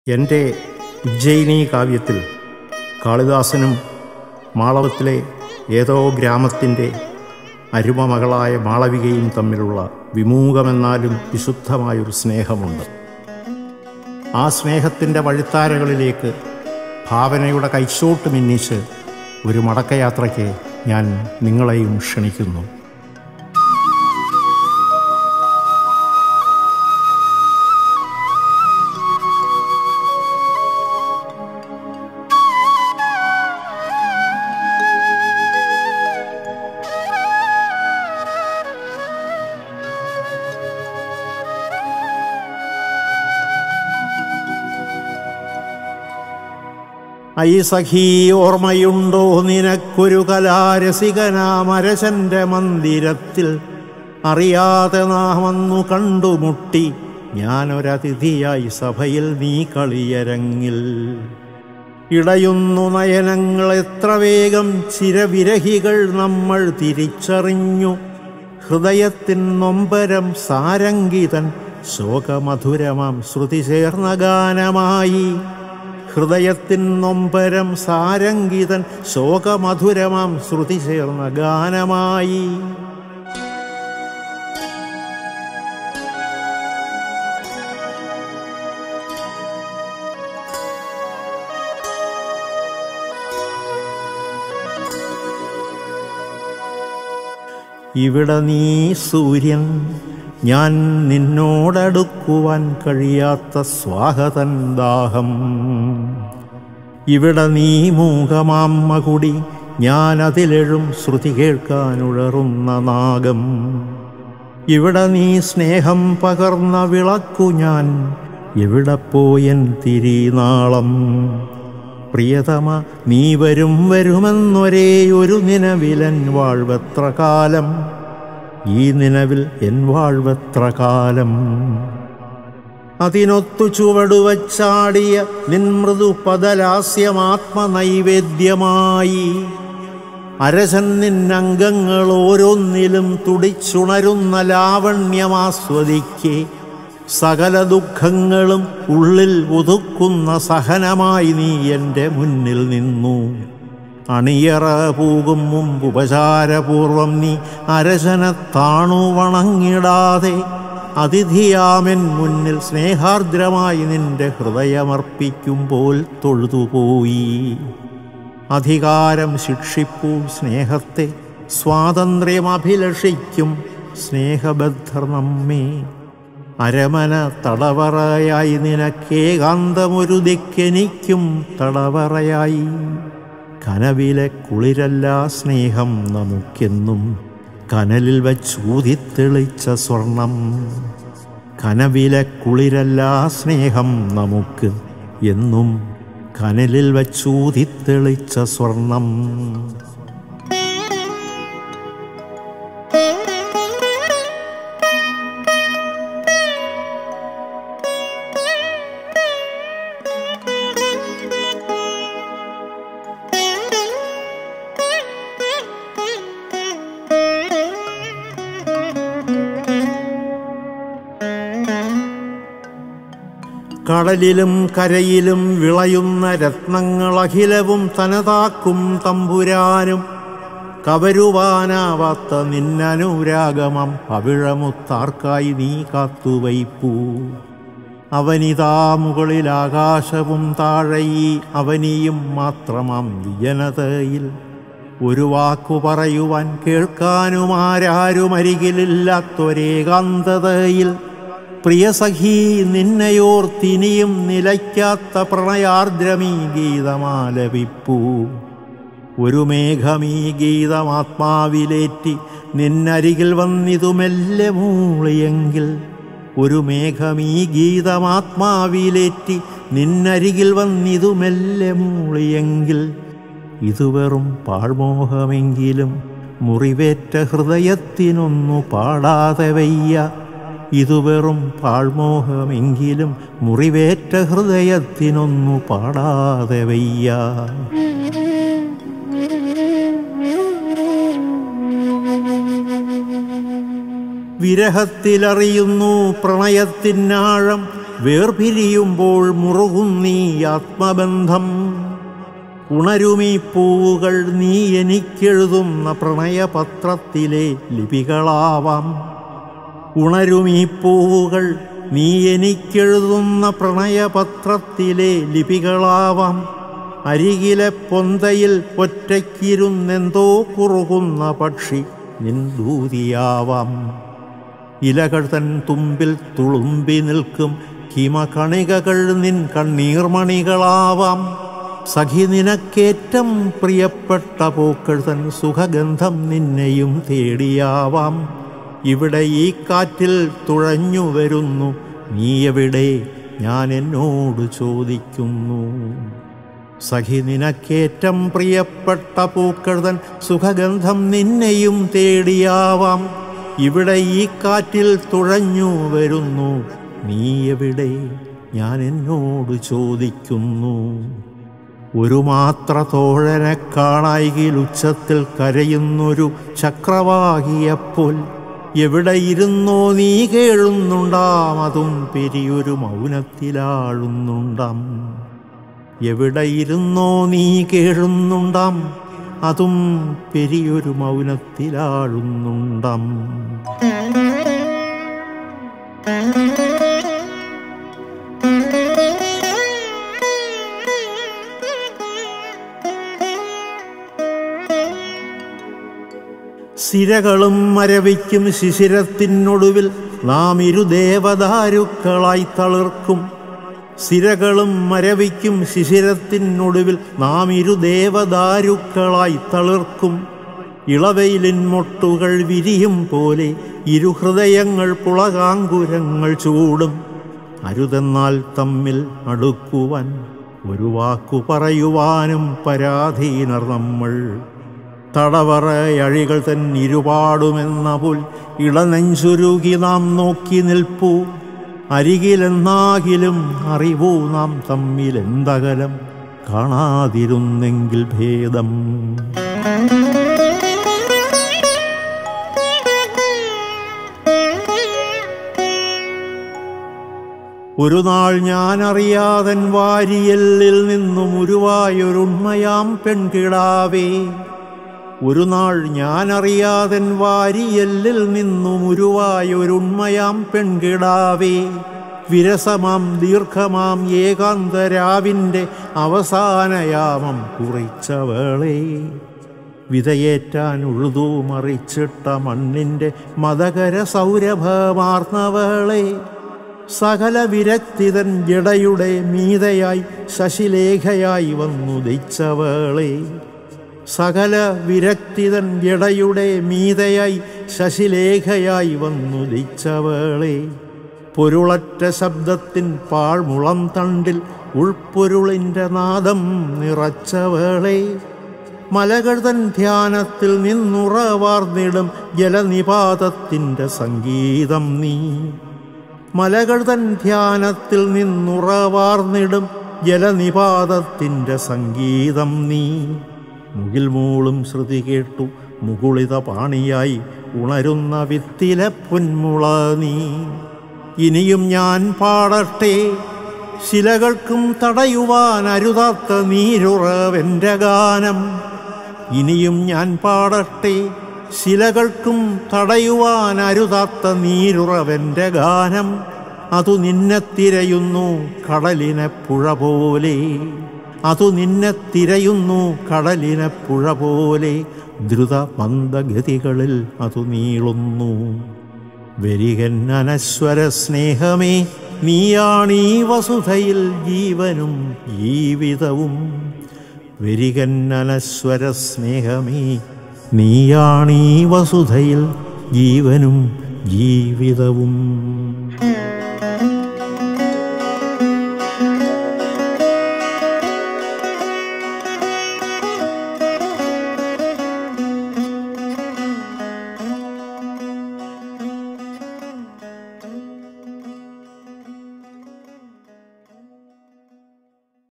എൻ്റെ ഉജ്ജയിനി കാവ്യത്തിൽ കാളിദാസനും മാളവത്തിലെ ഏതോ ഗ്രാമത്തിൻ്റെ അരുമമകളായ മാളവികയും തമ്മിലുള്ള വിമൂകമെന്നാലും വിശുദ്ധമായൊരു സ്നേഹമുണ്ട് ആ സ്നേഹത്തിൻ്റെ വഴിത്താരകളിലേക്ക് ഭാവനയുടെ കൈച്ചോട്ട് മിന്നിച്ച് ഒരു മടക്കയാത്രയ്ക്ക് ഞാൻ നിങ്ങളെയും ക്ഷണിക്കുന്നു ഐ സഖീ ഓർമ്മയുണ്ടോ നിനക്കൊരു കലാരസികനാമരശന്റെ മന്ദിരത്തിൽ അറിയാതെ നാം അന്നു കണ്ടുമുട്ടി ഞാനൊരതിഥിയായി സഭയിൽ നീ കളിയരങ്ങിൽ ഇടയുന്നു നയനങ്ങൾ എത്ര വേഗം ചിരവിരഹികൾ നമ്മൾ തിരിച്ചറിഞ്ഞു ഹൃദയത്തിൻ നൊമ്പരം സാരംഗിതൻ ശോകമധുരമാം ശ്രുതി ചേർന്ന ഗാനമായി ഹൃദയത്തിൻ നൊമ്പരം സാരംഗിതൻ ശോകമധുരമാം ശ്രുതി ചേർന്ന ഗാനമായി ഇവിടെ നീ സൂര്യൻ ഞാൻ നിന്നോടടുക്കുവാൻ കഴിയാത്ത സ്വാഗതൻ ദാഹം ഇവിടെ നീ മൂകമാം മകുടി ഞാൻ അതിലെഴും ശ്രുതി കേൾക്കാനുഴറുന്ന നാഗം ഇവിടെ നീ സ്നേഹം പകർന്ന വിളക്കു ഞാൻ എവിടെ പോയൻ തിരിനാളം പ്രിയതമ നീ വരും വരുമെന്നൊരേ ഒരു നിലവിലൻ വാഴ്വെത്ര കാലം ഈ നിലവിൽ എൻ വാഴ്വെത്ര കാലം അതിനൊത്തു ചുവടുവച്ചാടിയ നിൻമൃദു പദലാസ്യമാത്മനൈവേദ്യമായി അരസൻ നിന്നംഗങ്ങൾ ഓരോന്നിലും തുടിച്ചുണരുന്ന ലാവണ്യമാസ്വദിക്കെ സകല ദുഃഖങ്ങളും ഉള്ളിൽ ഒതുക്കുന്ന സഹനമായി നീ എൻ്റെ മുന്നിൽ നിന്നു അണിയറ പൂകും മുമ്പ് ഉപചാരപൂർവം നീ അരശനെ താണു വണങ്ങിടാതെ അതിഥിയാമൻ മുന്നിൽ സ്നേഹാർദ്രമായി നിന്റെ ഹൃദയമർപ്പിക്കുമ്പോൾ തൊഴുതുപോയി അധികാരം ശിക്ഷിപ്പൂ സ്നേഹത്തെ സ്വാതന്ത്ര്യം അഭിലഷിക്കും സ്നേഹബദ്ധർ നമ്മെ അരമന തടവറയായി നിനക്കേകാന്തമൊരു ദിക്കെനിക്കും തടവറയായി കനവിലെ കുളിരല്ല സ്നേഹം നമുക്കെന്നും കനലിൽ വച്ചൂതിത്തെളിച്ച സ്വർണം കനവിലെ കുളിരല്ല സ്നേഹം നമുക്ക് എന്നും കനലിൽ വച്ചൂതിത്തെളിച്ച സ്വർണം കടലിലും കരയിലും വിളയുന്ന രത്നങ്ങൾ അഖിലവും തനതാക്കും തമ്പുരാനും കവരുവാനാവാത്ത നിന്നനുരാഗമം അവിഴമുത്താർക്കായി നീ കാത്തുവയ്പ്പൂ അവനിതാ മുകളിൽ ആകാശവും താഴെയി അവനിയും മാത്രമാം വിജനതയിൽ ഒരു വാക്കു പറയുവാൻ കേൾക്കാനും ആരാരും അരികിലില്ലാത്തൊരേകാന്തതയിൽ പ്രിയസഖീ നിന്നയോർത്തിനിയും നിലയ്ക്കാത്ത പ്രണയാർദ്രമീ ഗീതമാലപിപ്പൂ ഒരു മേഘമീ ഗീതമാത്മാവിലേറ്റി നിന്നരികിൽ വന്നിതു മെല്ലെ മൂളിയെങ്കിൽ ഒരു മേഘമീ ഗീതമാത്മാവിലേറ്റി നിന്നരികിൽ വന്നിതു മെല്ലെ മൂളിയെങ്കിൽ ഇത് വെറും പാഴ്മോഹമെങ്കിലും മുറിവേറ്റ ഹൃദയത്തിനൊന്നു പാടാതെ വയ്യ ഇതു വെറും പാഴ്മോഹമെങ്കിലും മുറിവേറ്റ ഹൃദയത്തിനൊന്നു പാടാതെ വയ്യ വിരഹത്തിലറിയുന്നു പ്രണയത്തിനാഴം വേർപിരിയുമ്പോൾ മുറുകുന്നീ ആത്മബന്ധം ഉണരുമീ പൂവുകൾ നീ എനിക്കെഴുതുന്ന പ്രണയപത്രത്തിലെ ലിപികളാവാം ഉണരുമീ പൂവുകൾ നീ എനിക്കെഴുതുന്ന പ്രണയപത്രത്തിലെ ലിപികളാവാം അരികിലെ പൊന്തയിൽ ഒറ്റയ്ക്കിരുന്നെന്തോ കുറുകുന്ന പക്ഷി നിൻദൂതിയാവാം ഇലകൾ തൻ തുമ്പിൽ തുളുമ്പി നിൽക്കും ഹിമകണികകൾ നിൻ കണ്ണീർമണികളാവാം സഖി നിനക്കേറ്റം പ്രിയപ്പെട്ട പൂക്കൾ തൻ സുഖഗന്ധം നിന്നെയും തേടിയാവാം ഇവിടെ ഈ കാറ്റിൽ തുഴഞ്ഞു വരുന്നു നീ എവിടെ ഞാൻ എന്നോട് ചോദിക്കുന്നു സഖി നിനക്കേറ്റം പ്രിയപ്പെട്ട പൂക്കൾ തൻ സുഖഗന്ധം നിന്നെയും തേടിയാവാം ഇവിടെ ഈ കാറ്റിൽ തുഴഞ്ഞു വരുന്നു നീ എവിടെ ഞാൻ എന്നോട് ചോദിക്കുന്നു ഒരു മാത്ര തോഴനെ കാണായികിൽ ഉച്ചത്തിൽ കരയുന്നൊരു ചക്രവാഹിയപ്പോൾ എവിടെ ഇരുന്നോ നീ കേഴുന്നുണ്ടാം അതും പെരിയൊരു മൗനത്തിലാഴുന്നുണ്ടാം എവിടെ ഇരുന്നോ നീ കേഴുന്നുണ്ടാം അതും പെരിയൊരു മൗനത്തിലാഴുന്നുണ്ടാം സിരകളും മരവിക്കും ശിശിരത്തിനൊടുവിൽ നാം ഇരു ദേവദാരുക്കളായി തളിർക്കും സിരകളും മരവിക്കും ശിശിരത്തിനൊടുവിൽ നാം ഇരു ദേവദാരുക്കളായി തളിർക്കും ഇളവയിലിൻ മൊട്ടുകൾ വിരിയും പോലെ ഇരുഹൃദയങ്ങൾ പുളകാങ്കുരങ്ങൾ ചൂടും അരുതെന്നാൽ തമ്മിൽ അടുക്കുവാൻ ഒരു വാക്കു പറയുവാനും പരാധീനർ നമ്മൾ തടവറയഴികൾ തൻ ഇരുപാടുമെന്ന പുൽ ഇളനെഞ്ചുരുകി നാം നോക്കി നിൽപ്പൂ അരികിലെന്നാകിലും അറിവൂ നാം തമ്മിലെന്തകലം കാണാതിരുന്നെങ്കിൽ ഭേദം ഒരു നാൾ ഞാൻ അറിയാതൻ വാരിയല്ലിൽ നിന്നും ഉരുവായൊരുണ്മയാം പെൺകിടാവേ ഒരു നാൾ ഞാൻ അറിയാതൻ വാരിയല്ലിൽ നിന്നും ഉരുവായൊരുണ്മയാം പെൺകിടാവേ വിരസമാം ദീർഘമാം ഏകാന്തരാവിൻ്റെ അവസാനയാമം കുറിച്ചവളേ വിതയേറ്റാൻ ഉഴുതു മറിച്ചിട്ട മണ്ണിൻ്റെ മതകര സൗരഭമാർന്നവളെ സകല വിരക്തിതൻ ജടയുടെ മീതയായി ശശിലേഖയായി വന്നു ദയിച്ചവളെ സകല വിരക്തിതൻ ജടയുടെ മീതയായി ശശിലേഖയായി വന്നു ദയിച്ചവളെ പൊരുളറ്റ ശബ്ദത്തിൻ പാഴ്മുളം തണ്ടിൽ ഉൾപ്പൊരുളിൻ്റെ നാദം നിറച്ചവളെ മലകൾ തൻ ധ്യാനത്തിൽ നിന്നുറവാർന്നിടും ജലനിപാതത്തിൻ്റെ സംഗീതം നീ മലകൾ തൻ ധ്യാനത്തിൽ നിന്നുറവാർന്നിടും ജലനിപാതത്തിൻ്റെ സംഗീതം നീ മുകിൽ മൂളും ശ്രുതി കേട്ടു മുകുളിത പാണിയായി ഉണരുന്ന വിത്തിലെ പൊന്മുള നീ ഇനിയും ഞാൻ പാടട്ടെ ശിലകൾക്കും തടയുവാൻ അരുതാത്ത നീരുറവെൻ്റെ ഗാനം ഇനിയും ഞാൻ പാടട്ടെ ശിലകൾക്കും തടയുവാൻ അരുതാത്ത നീരുറവെൻ്റെ ഗാനം അതു നിന്നെ തിരയുന്നു കടലിനെ പുഴ പോലെ അതു നിന്നെ തിരയുന്നു കടലിനെ പുഴ പോലെ ദ്രുത മന്ദഗതികളിൽ അതു നീളുന്നു വരികൻ അനശ്വര സ്നേഹമേ നീയാണീ വസുധയിൽ ജീവനും ജീവിതവും വരികൻ അനശ്വര സ്നേഹമേ നീയാണീ വസുധയിൽ ജീവനും ജീവിതവും